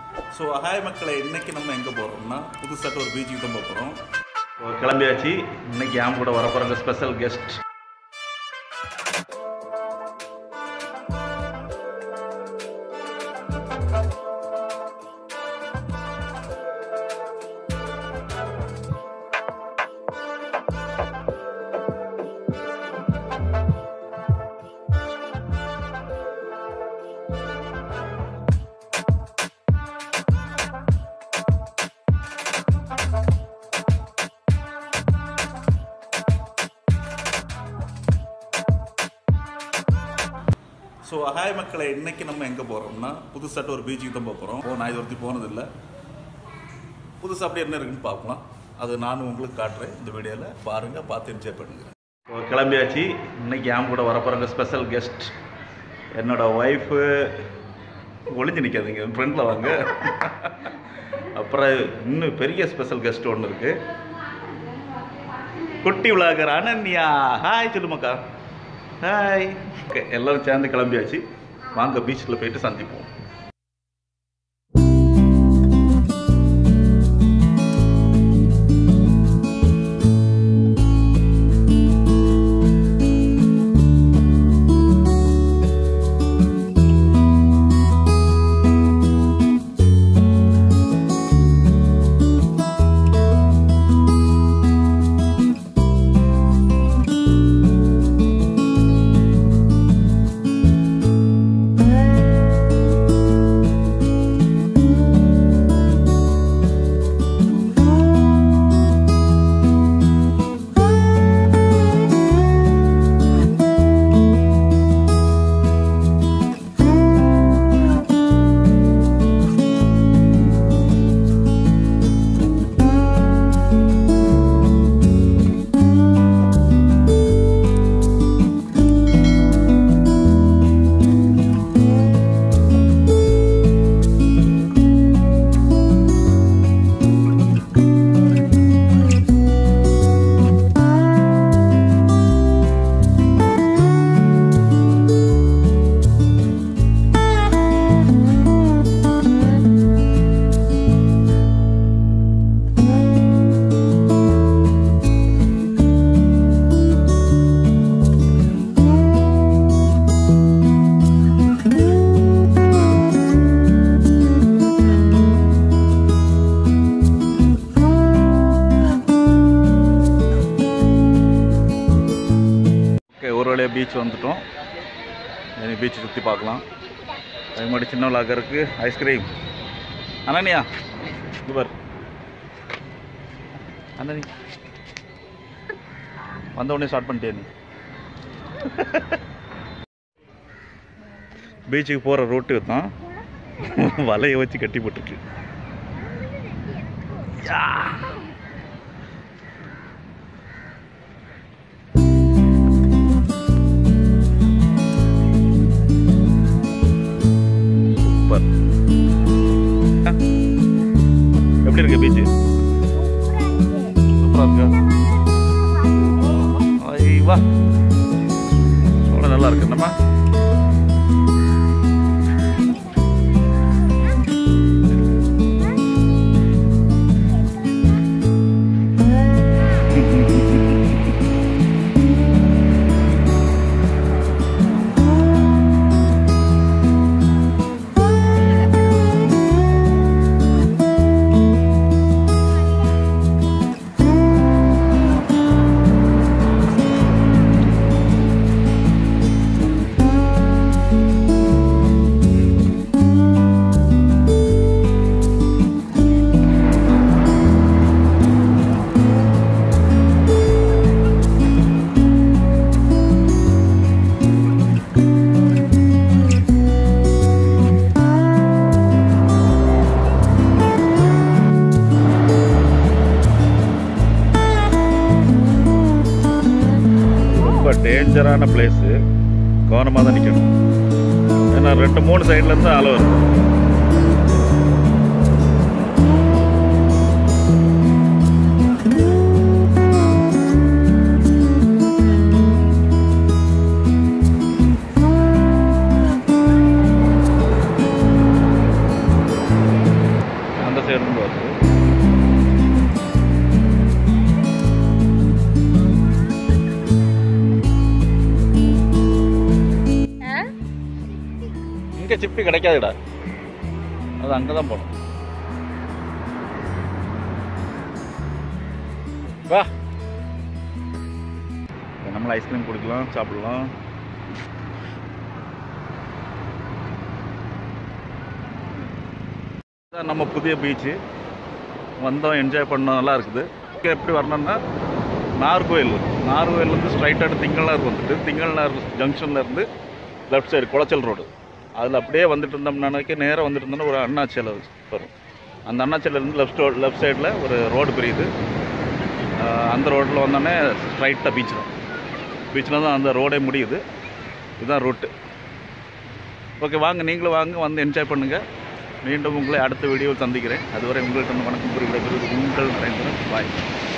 So hi மக்களை இன்னைக்கு நம்ம எங்கே போகிறோம்னா புதுசாக ஒரு பீச்சுக்கு தான் போகிறோம் கிளம்பியாச்சு இன்னைக்கு என் கூட வர போகிறாங்க ஸ்பெஷல் கெஸ்ட் ஸோ ஹாய் மக்களை இன்னைக்கு நம்ம எங்கே போகிறோம்னா புதுசாக ஒரு பீச்சுக்கு தான் போகிறோம் ஓ நான் இது ஒருத்தி போனதில்லை புதுசாக அப்படி என்ன இருக்குன்னு பார்க்கலாம் அது நான் உங்களுக்கு காட்டுறேன் இந்த வீடியோவில் பாருங்கள் பார்த்து என்ஜாய் பண்ணுங்கள் ஸோ கிளம்பியாச்சு இன்னைக்கு என் கூட வர போகிறாங்க ஸ்பெஷல் கெஸ்ட் என்னோட ஒய்ஃபு ஒளிஞ்சு நிற்காதீங்க ஃப்ரெண்டில் வாங்க அப்புறம் இன்னும் பெரிய ஸ்பெஷல் கெஸ்ட் ஒன்று இருக்குது குட்டி விளாகர் அனன்யா ஹாய் சொல்லுமாக்கா ஹாய் ஓகே எல்லாரும் சேர்ந்து கிளம்பியாச்சு வாங்க பீச்சில் போயிட்டு சந்திப்போம் ஓகே ஒரு வழியாக பீச் வந்துட்டோம் இனி பீச் சுற்றி பார்க்கலாம் அது மாதிரி சின்ன விளாக்கருக்கு ஐஸ்கிரீம் அனனியா இவர் அனனி வந்த உடனே ஸ்டார்ட் பண்ணிட்டே நீ பீச்சுக்கு போகிற ரூட்டு தான் வலையை வச்சு கட்டி போட்டுருக்கு யா சூப்பர் ஆ. எப்படி இருக்கு பீச்சு சூப்பரா இருக்கா ஐ வா அவ்வளோ நல்லா இருக்கு என்னம்மா ரொம்ப டேஞ்சரான பிளேஸு கவனமாக தான் நிற்கணும் ஏன்னா ரெண்டு மூணு சைட்லேருந்து அலை வருது சைடு இருந்து வருது இங்கே சிப்பி கிடைக்காதுடா அது அங்கே தான் போகணும் வா நம்மள ஐஸ்கிரீம் குடிக்கலாம் சாப்பிடலாம் இதான் நம்ம புதிய பீச்சு வந்தோம் என்ஜாய் பண்ணோம் நல்லா இருக்குது இங்க எப்படி வரணும்னா நார்கோயில் நார்கோயிலேருந்து ஸ்ட்ரைட்டாக திங்கள்நார் வந்துட்டு திங்கள்நார் ஜங்ஷன்ல இருந்து லெஃப்ட் சைடு குளச்சல் ரோடு அதில் அப்படியே வந்துட்டு இருந்தோம்னாக்க நேராக வந்துட்டு இருந்தோம்னா ஒரு அண்ணாச்சியில் வரும் அந்த அண்ணாச்சியிலேருந்து லெஃப்ட் ரோடு லெஃப்ட் சைடில் ஒரு ரோடு பிரியுது ஆஹ் அந்த ரோட்டில் வந்தோடனே ஸ்ட்ரைட்டாக பீச் தான் பீச்சில் தான் அந்த ரோடே முடியுது இதுதான் ரூட்டு ஓகே வாங்க நீங்களும் வாங்க வந்து என்ஜாய் பண்ணுங்கள் மீண்டும் உங்களை அடுத்த வீடியோவில் சந்திக்கிறேன் அதுவரை உங்கள்கிட்ட வணக்கம் கூறி விடைபெறுவது உங்கள் நரேந்திரன் பாய்